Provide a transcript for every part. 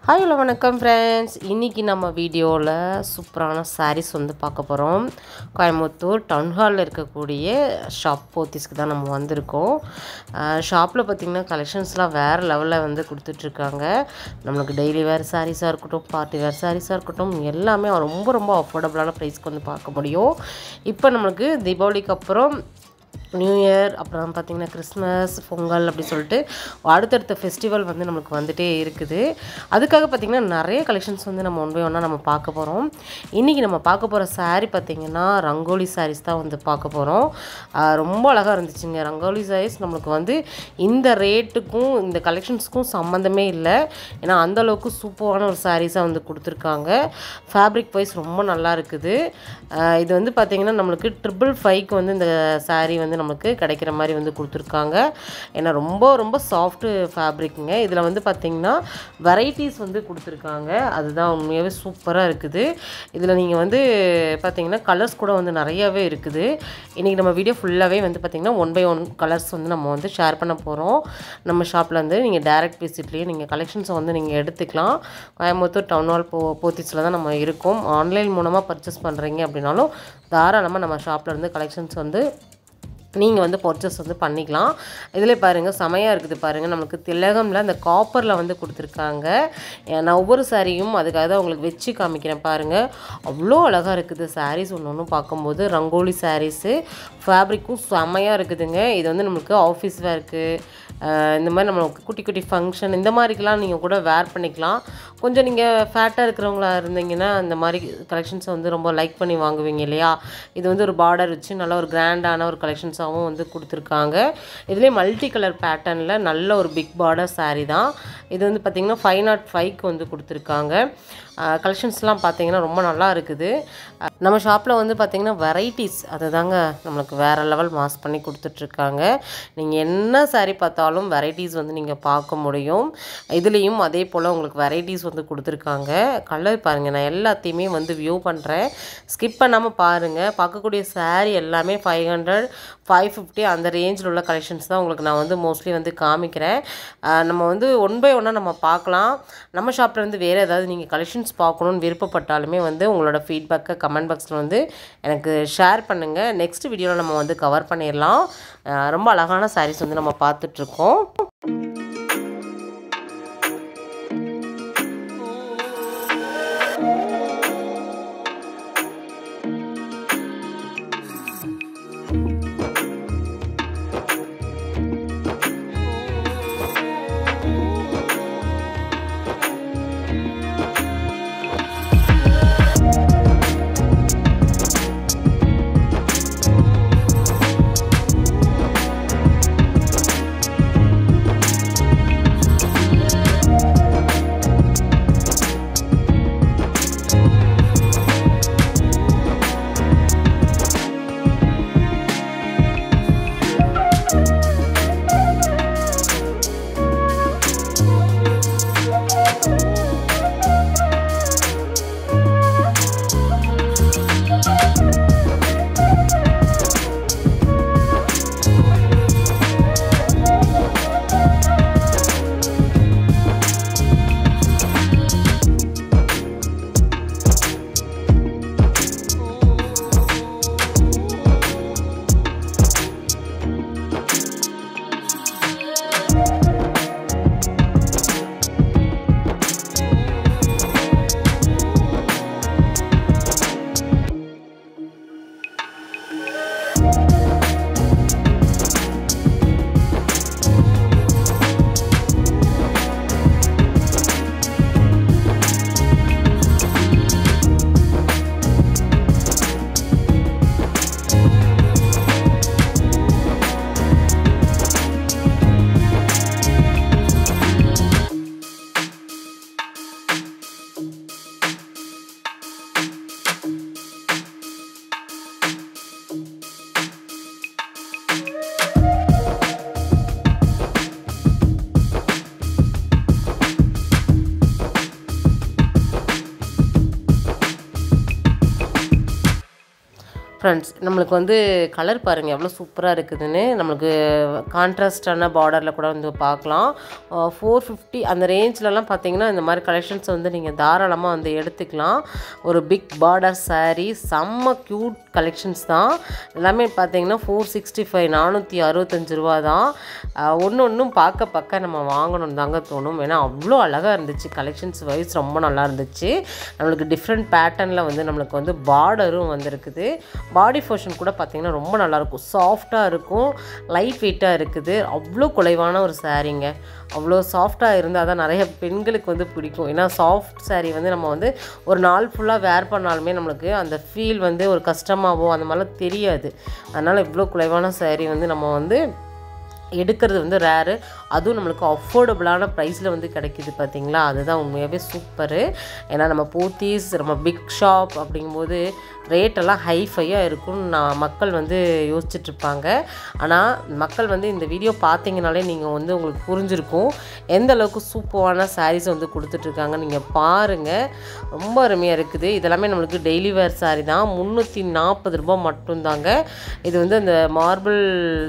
hi hello வணக்கம் friends இன்றைக்கி நம்ம வீடியோவில் சூப்பரான sarees வந்து பார்க்க போகிறோம் கோயம்புத்தூர் டவுன் ஹாலில் இருக்கக்கூடிய ஷாப் போத்திஸ்க்கு தான் நம்ம வந்திருக்கோம் ஷாப்பில் பார்த்திங்கன்னா கலெக்ஷன்ஸ்லாம் வேறு லெவலில் வந்து கொடுத்துட்ருக்காங்க நம்மளுக்கு டெய்லி வேர் சாரீஸாக இருக்கட்டும் பார்ட்டி வேர் சாரீஸாக இருக்கட்டும் எல்லாமே ரொம்ப ரொம்ப அஃபோர்டபுளான ப்ரைஸ்க்கு வந்து பார்க்க முடியும் இப்போ நம்மளுக்கு தீபாவளிக்கு அப்புறம் நியூ இயர் அப்புறம் பார்த்திங்கன்னா கிறிஸ்மஸ் பொங்கல் அப்படி சொல்லிட்டு அடுத்தடுத்த ஃபெஸ்டிவல் வந்து நம்மளுக்கு வந்துட்டே இருக்குது அதுக்காக பார்த்திங்கன்னா நிறைய கலெக்ஷன்ஸ் வந்து நம்ம ஒன் பை ஒன்றா நம்ம பார்க்க போகிறோம் இன்றைக்கி நம்ம பார்க்க போகிற saree பார்த்திங்கன்னா ரங்கோலி sarees தான் வந்து பார்க்க போகிறோம் ரொம்ப அழகாக இருந்துச்சுங்க ரங்கோலி sarees நம்மளுக்கு வந்து இந்த ரேட்டுக்கும் இந்த கலெக்ஷன்ஸ்க்கும் சம்மந்தமே இல்லை ஏன்னா அந்த அளவுக்கு சூப்பரான ஒரு சாரீஸாக வந்து கொடுத்துருக்காங்க ஃபேப்ரிக் வைஸ் ரொம்ப நல்லா இருக்குது ஆஹ் இது வந்து பார்த்திங்கன்னா நம்மளுக்கு ட்ரிபிள் ஃபைவ்க்கு வந்து இந்த saree வந்து நமக்கு கிடைக்கிற மாதிரி வந்து கொடுத்துருக்காங்க ஏன்னா ரொம்ப ரொம்ப சாஃப்ட் ஃபேப்ரிக்குங்க இதில் வந்து பார்த்திங்கன்னா வெரைட்டிஸ் வந்து கொடுத்துருக்காங்க அதுதான் உண்மையாகவே சூப்பராக இருக்குது இதில் நீங்கள் வந்து பார்த்தீங்கன்னா கலர்ஸ் கூட வந்து நிறையாவே இருக்குது இன்றைக்கி நம்ம வீடியோ ஃபுல்லாகவே வந்து பார்த்திங்கன்னா ஒன் பை ஒன் கலர்ஸ் வந்து நம்ம வந்து ஷேர் பண்ண போகிறோம் நம்ம ஷாப்பில் வந்து நீங்கள் டேரக்ட் விசிட்லேயே நீங்கள் கலெக்ஷன்ஸை வந்து நீங்கள் எடுத்துக்கலாம் கோயம்புத்தூர் டவுன் ஹால் போ போத்திஸில் தான் நம்ம இருக்கோம் ஆன்லைன் மூலமாக பர்ச்சேஸ் பண்ணுறீங்க அப்படின்னாலும் தாராளமாக நம்ம ஷாப்பில் இருந்து கலெக்ஷன்ஸ் வந்து நீங்கள் வந்து பர்ச்சேஸ் வந்து பண்ணிக்கலாம் இதில் பாருங்கள் செமையாக இருக்குது பாருங்கள் நமக்கு திலகமில் அந்த காப்பரில் வந்து கொடுத்துருக்காங்க அஹ் நான் ஒவ்வொரு சாரியும் அதுக்காக தான் உங்களுக்கு வச்சு காமிக்கிறேன் பாருங்கள் அவ்வளோ அழகாக இருக்குது சாரீஸ் ஒன்று ஒன்று பார்க்கும்போது ரங்கோலி சாரீஸு ஃபேப்ரிக்கும் செமையாக இருக்குதுங்க இது வந்து நம்மளுக்கு ஆஃபீஸ் வேர்க்கு இந்த மாதிரி நம்மளுக்கு குட்டி குட்டி ஃபங்க்ஷன் இந்த மாதிரிக்கெலாம் நீங்கள் கூட வேர் பண்ணிக்கலாம் கொஞ்சம் நீங்கள் ஃபேட்டாக இருக்கிறவங்களா இருந்தீங்கன்னா இந்த மாதிரி கலெக்ஷன்ஸை வந்து ரொம்ப லைக் பண்ணி வாங்குவீங்க இல்லையா இது வந்து ஒரு பார்டர் வச்சு நல்ல ஒரு கிராண்டான ஒரு கலெக்ஷன்ஸாகவும் வந்து கொடுத்துருக்காங்க இதுலேயே மல்டி கலர் பேட்டர்னில் நல்ல ஒரு பிக் பார்டர் saree தான் இது வந்து பார்த்திங்கன்னா ஃபைவ் நாட் ஃபைவ்க்கு வந்து கொடுத்துருக்காங்க கலெக்ஷன்ஸ்லாம் பார்த்தீங்கன்னா ரொம்ப நல்லா இருக்குது அஹ் நம்ம ஷாப்பில் வந்து பார்த்திங்கன்னா வெரைட்டிஸ் அது தாங்க நம்மளுக்கு வேறு லெவல் மாஸ் பண்ணி கொடுத்துட்ருக்காங்க நீங்கள் என்ன saree பார்த்தாலும் வெரைட்டிஸ் வந்து நீங்கள் பார்க்க முடியும் இதுலேயும் அதே போல் உங்களுக்கு வெரைட்டிஸ் வந்து கொடுத்துருக்காங்க கலர் பாருங்கள் நான் எல்லாத்தையுமே வந்து வியூ பண்ணுறேன் ஸ்கிப் பண்ணாமல் பாருங்கள் பார்க்கக்கூடிய saree எல்லாமே ஃபைவ் ஹண்ட்ரட் ஃபைவ் ஃபிஃப்டி அந்த ரேஞ்சில் உள்ள கலெக்ஷன்ஸ் தான் உங்களுக்கு நான் வந்து மோஸ்ட்லி வந்து காமிக்கிறேன் அஹ் நம்ம வந்து ஒன் பை ஒன்னாக நம்ம பார்க்கலாம் நம்ம ஷாப்பில் வந்து வேறு ஏதாவது நீங்கள் கலெக்ஷன்ஸ் பார்க்கணுன்னு விருப்பப்பட்டாலுமே வந்து உங்களோட ஃபீட்பேக்கை கமெண்ட் பாக்ஸில் வந்து எனக்கு ஷேர் பண்ணுங்கள் நெக்ஸ்ட் வீடியோவில் நம்ம வந்து கவர் பண்ணிடலாம் அஹ் ரொம்ப அழகான சாரீஸ் வந்து நம்ம பார்த்துட்ருக்கோம் ஃப்ரெண்ட்ஸ் நம்மளுக்கு வந்து கலர் பாருங்கள் எவ்வளோ சூப்பராக இருக்குதுன்னு நம்மளுக்கு கான்ட்ராஸ்டான பார்டரில் கூட வந்து பார்க்கலாம் ஃபோர் ஃபிஃப்டி அந்த ரேஞ்சிலலாம் பார்த்தீங்கன்னா இந்த மாதிரி கலெக்ஷன்ஸ் வந்து நீங்கள் தாராளமாக வந்து எடுத்துக்கலாம் ஒரு பிக் பார்டர் saree செம்ம க்யூட் கலெக்ஷன்ஸ் தான் எல்லாமே பார்த்தீங்கன்னா ஃபோர் சிக்ஸ்டி ஃபைவ் நானூற்றி அறுபத்தஞ்சு ரூபா தான் ஒன்று ஒன்றும் பார்க்க பார்க்க நம்ம வாங்கணும் தாங்க தோணும் ஏன்னா அவ்வளோ அழகாக இருந்துச்சு கலெக்ஷன்ஸ் வைஸ் ரொம்ப நல்லா இருந்துச்சு நம்மளுக்கு டிஃப்ரெண்ட் பேட்டர்னில் வந்து நம்மளுக்கு வந்து பார்டரும் வந்திருக்குது பாடி போர்ஷன் கூட பார்த்திங்கன்னா ரொம்ப நல்லாயிருக்கும் சாஃப்டாக இருக்கும் லைட் வெயிட்டாக இருக்குது அவ்வளோ குறைவான ஒரு சாரீங்க அவ்வளோ சாஃப்டாக இருந்தால் தான் நிறைய பெண்களுக்கு வந்து பிடிக்கும் ஏன்னா சாஃப்ட் saree வந்து நம்ம வந்து ஒரு நாள் ஃபுல்லாக வேர் பண்ணாலுமே நம்மளுக்கு அந்த ஃபீல் வந்து ஒரு கஷ்டமாகவோ அந்த மாதிரிலாம் தெரியாது அதனால் இவ்வளோ குறைவான saree வந்து நம்ம வந்து எடுக்கிறது வந்து ரேரு அதுவும் நம்மளுக்கு அஃபோர்டபுளான ப்ரைஸில் வந்து கிடைக்கிது பார்த்தீங்களா அதுதான் உண்மையாகவே சூப்பரு ஏன்னா நம்ம போத்தீஸ் நம்ம பிக் ஷாப் அப்படிங்கும்போது ரேட்டெல்லாம் ஹைஃபையாக இருக்கும்னு நான் மக்கள் வந்து யோசிச்சுட்ருப்பாங்க ஆனால் மக்கள் வந்து இந்த வீடியோ பார்த்தீங்கனாலே நீங்கள் வந்து உங்களுக்கு புரிஞ்சிருக்கும் எந்த அளவுக்கு சூப்பரான சாரீஸ் வந்து கொடுத்துட்ருக்காங்க நீங்கள் பாருங்கள் ரொம்ப அருமையாக இருக்குது இதெல்லாமே நம்மளுக்கு டெய்லி வேர் saree தான் முந்நூற்றி நாற்பது ரூபாய் மட்டும்தாங்க இது வந்து அந்த மார்பிள்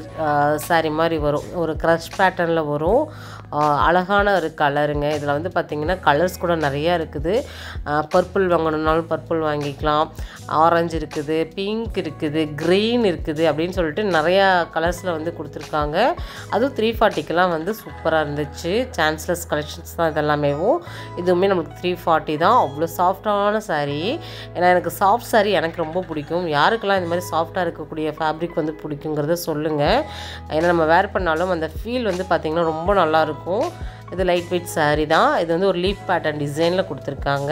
saree மாதிரி வரும் ஒரு க்ரஷ் பேட்டர்னில் வரும் ஆஹ் அழகான ஒரு கலருங்க இதில் வந்து பார்த்திங்கன்னா கலர்ஸ் கூட நிறையா இருக்குது பர்பிள் வாங்கணுன்னாலும் பர்பிள் வாங்கிக்கலாம் ஆரஞ்சு இருக்குது பிங்க் இருக்குது க்ரீன் இருக்குது அப்படின்னு சொல்லிட்டு நிறையா கலர்ஸில் வந்து கொடுத்துருக்காங்க அதுவும் த்ரீ ஃபார்ட்டிக்கெலாம் வந்து சூப்பராக இருந்துச்சு சான்ஸ்லெஸ் கலெக்ஷன்ஸ் தான் இதெல்லாமேவும் இதுவுமே நமக்கு த்ரீ ஃபார்ட்டி தான் அவ்வளோ சாஃப்டான saree ஏன்னா எனக்கு சாஃப்ட் saree எனக்கு ரொம்ப பிடிக்கும் யாருக்கெல்லாம் இந்த மாதிரி சாஃப்டாக இருக்கக்கூடிய ஃபேப்ரிக் வந்து பிடிக்குங்கிறத சொல்லுங்கள் ஏன்னா நம்ம வேர் பண்ணாலும் அந்த ஃபீல் வந்து பார்த்திங்கன்னா ரொம்ப நல்லாயிருக்கும் இது லைட் வெயிட் saree தான் இது வந்து ஒரு லீஃப் பேட்டர்ன் டிசைனில் கொடுத்துருக்காங்க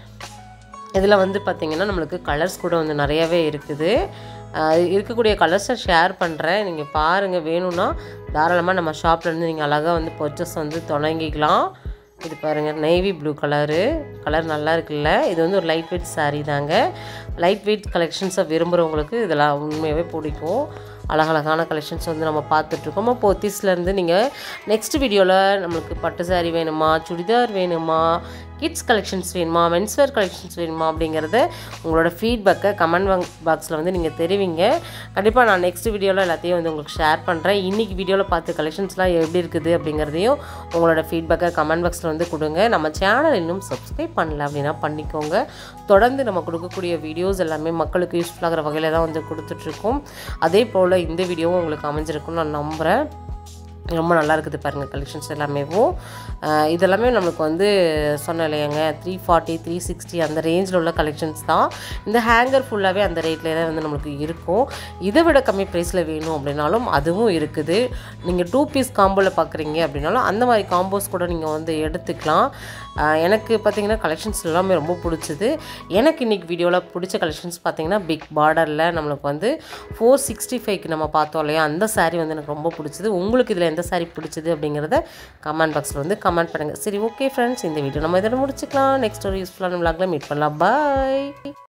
இதில் வந்து பார்த்திங்கன்னா நம்மளுக்கு கலர்ஸ் கூட வந்து நிறையவே இருக்குது ஆஹ் இருக்கக்கூடிய கலர்ஸை ஷேர் பண்ணுறேன் நீங்கள் பாருங்கள் வேணும்னா தாராளமாக நம்ம ஷாப்லேருந்து நீங்கள் அழகாக வந்து பர்ச்சேஸ் வந்து தொடங்கிக்கலாம் இது பாருங்கள் நேவி ப்ளூ கலரு கலர் நல்லா இருக்குல்ல இது வந்து ஒரு லைட் வெயிட் saree தாங்க லைட் வெயிட் கலெக்ஷன்ஸை விரும்புகிறவங்களுக்கு இதெல்லாம் உண்மையாகவே பிடிக்கும் அழகழகான கலெக்ஷன்ஸ் வந்து நம்ம பார்த்துட்ருக்கோம் போத்தீஸ்லேருந்து நீங்கள் நெக்ஸ்ட் வீடியோவில் நம்மளுக்கு பட்டு saree வேணுமா சுடிதார் வேணுமா கிட்ஸ் கலெக்ஷன்ஸ் வேணுமா மென்ஸ்வேர் கலெக்ஷன்ஸ் வேணுமா அப்படிங்கிறத உங்களோட ஃபீட்பேக்கை கமெண்ட் பாக்ஸில் வந்து நீங்கள் தெரிவிங்க கண்டிப்பாக நான் நெக்ஸ்ட் வீடியோவில் எல்லாத்தையும் வந்து உங்களுக்கு ஷேர் பண்ணுறேன் இன்றைக்கி வீடியோவில் பார்த்து கலெக்ஷன்ஸ்லாம் எப்படி இருக்குது அப்படிங்கிறதையும் உங்களோட ஃபீட்பேக்கை கமெண்ட் பாக்ஸில் வந்து கொடுங்க நம்ம சேனல் இன்னும் சப்ஸ்கிரைப் பண்ணல அப்படின்னா பண்ணிக்கோங்க தொடர்ந்து நம்ம கொடுக்கக்கூடிய வீடியோஸ் எல்லாமே மக்களுக்கு யூஸ்ஃபுல்லாகிற வகையில் தான் வந்து கொடுத்துட்ருக்கோம் அதே போல் இந்த வீடியோவும் உங்களுக்கு அமைஞ்சிருக்கும்னு நான் நம்புகிறேன் ரொம்ப நல்லா இருக்குது பாருங்கள் கலெக்ஷன்ஸ் எல்லாமேவும் அஹ் இதெல்லாமே நம்மளுக்கு வந்து சொன்ன இல்லையாங்க த்ரீ ஃபார்ட்டி த்ரீ சிக்ஸ்டி அந்த ரேஞ்சில் உள்ள கலெக்ஷன்ஸ் தான் இந்த ஹேங்கர் ஃபுல்லாகவே அந்த ரேட்லேயே தான் வந்து நம்மளுக்கு இருக்கும் இதை விட கம்மி ப்ரைஸில் வேணும் அப்படின்னாலும் அதுவும் இருக்குது நீங்கள் டூ பீஸ் காம்போவில் பார்க்குறீங்க அப்படின்னாலும் அந்த மாதிரி காம்போஸ் கூட நீங்கள் வந்து எடுத்துக்கலாம் அஹ் எனக்கு பார்த்தீங்கன்னா கலெக்ஷன்ஸ் எல்லாமே ரொம்ப பிடிச்சது எனக்கு இன்றைக்கி வீடியோவில் பிடிச்ச கலெக்ஷன்ஸ் பார்த்தீங்கன்னா பிக் பார்டரில் நம்மளுக்கு வந்து ஃபோர் சிக்ஸ்டி ஃபைவ்க்கு நம்ம பார்த்தோம் இல்லையா அந்த saree வந்து எனக்கு ரொம்ப பிடிச்சது உங்களுக்கு இதில் எந்த saree பிடிச்சது அப்படிங்கிறத கமெண்ட் பாக்ஸில் வந்து கமெண்ட் பண்ணுங்கள் சரி ஓகே ஃப்ரெண்ட்ஸ் இந்த வீடியோ நம்ம இதோட முடிச்சுக்கலாம் நெக்ஸ்ட் ஒரு யூஸ்ஃபுல்லான விளாக்ல மீட் பண்ணலாம் பாய்